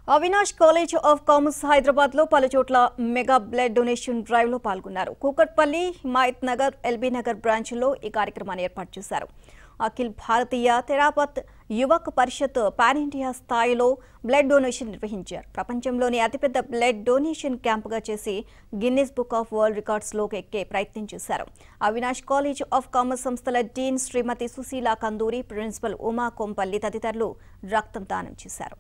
Avinash college of commerce Hyderabad లో పలు చోట్ల మెగా బ్లడ్ డొనేషన్ డ్రైవ్ లో పాల్గొన్నారు కూకట్పల్లి హిమాయత్ నగర్ ఎల్బీ నగర్ బ్రాంచ్లో ఈ కార్యక్రమాన్ని ఏర్పాటు చేశారు అఖిల్ భారతీయ తెరాపత్ యువక్ పరిషత్ పాన్ ఇండియా స్థాయిలో బ్లడ్ డొనేషన్ నిర్వహించారు ప్రపంచంలోని అతిపెద్ద బ్లడ్ డొనేషన్ క్యాంపుగా చేసి గిన్నెస్ బుక్ ఆఫ్ వరల్డ్ రికార్డ్స్లోకి ఎక్కే ప్రయత్నం చేశారు అవినాష్ కాలేజ్ ఆఫ్ కామర్స్ సంస్థల డీన్ శ్రీమతి సుశీల కందూరి ప్రిన్సిపల్ ఉమా కొంపల్లి తదితరులు రక్తం దానం చేశారు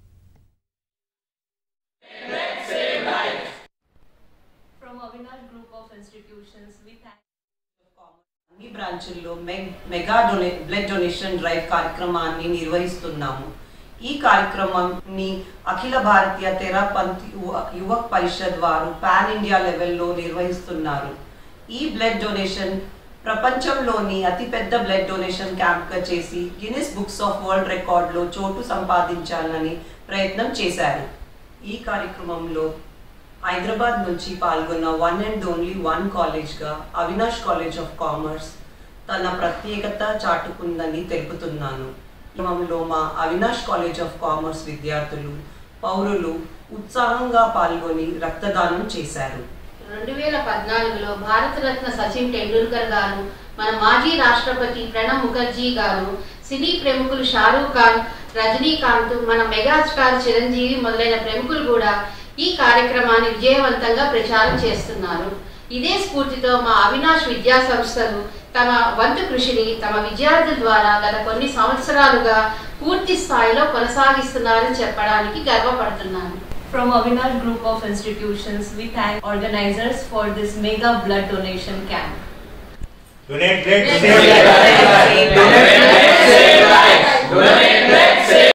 From Avinash Group of Institutions, we thank అన్ని బ్రాంచుల్లో మెగ్ మెగా డొనే బ్లడ్ డొనేషన్ డ్రైవ్ కార్యక్రమాన్ని నిర్వహిస్తున్నాము ఈ కార్యక్రమాన్ని అఖిల భారతీయ తెరాపంత్ యువ- యువక్ పరిషత్ వారు పాన్ ఇండియా లెవెల్లో నిర్వహిస్తున్నారు ఈ బ్లడ్ డొనేషన్ ప్రపంచంలోని అతిపెద్ద బ్లడ్ డొనేషన్ క్యాంప్గా చేసి గిన్నిస్ బుక్స్ ఆఫ్ వరల్డ్ రికార్డులో చోటు సంపాదించాలని ప్రయత్నం చేశారు ఈ కార్యక్రమంలో హైదరాబాద్ నుంచి పాల్గొన్న వన్ అండ్ ఓన్లీ వన్ కాలేజ్గా అవినాష్ కాలేజ్ ఆఫ్ కామర్స్ తన ప్రత్యేకత చాటుకుందని తెలుపుతున్నాను క్రమంలో మా అవినాష్ కాలేజ్ ఆఫ్ కామర్స్ విద్యార్థులు పౌరులు ఉత్సాహంగా పాల్గొని రక్తదానం చేశారు రెండు వేల పద్నాలుగులో భారతరత్న సచిన్ టెండూల్కర్ గారు మన మాజీ రాష్ట్రపతి ప్రణబ్ ముఖర్జీ గారు సినీ ప్రముఖులు షారూక్ ఖాన్ రజనీకాంత్ మన మెగాస్టార్ చిరంజీవి మొదలైన ప్రముఖులు కూడా ఈ కార్యక్రమాన్ని విజయవంతంగా ప్రచారం చేస్తున్నారు ఇదే స్ఫూర్తితో మా అవినాష్ విద్యా సంస్థలు తమ వంతు కృషిని తమ విద్యార్థుల ద్వారా గత కొన్ని సంవత్సరాలుగా పూర్తి స్థాయిలో కొనసాగిస్తున్నారని చెప్పడానికి గర్వపడుతున్నాను From Avinash Group of Institutions, we thank organizers for this mega blood donation camp. Donate blood, Donate save blood, lives. save lives. Donate blood, save lives. Donate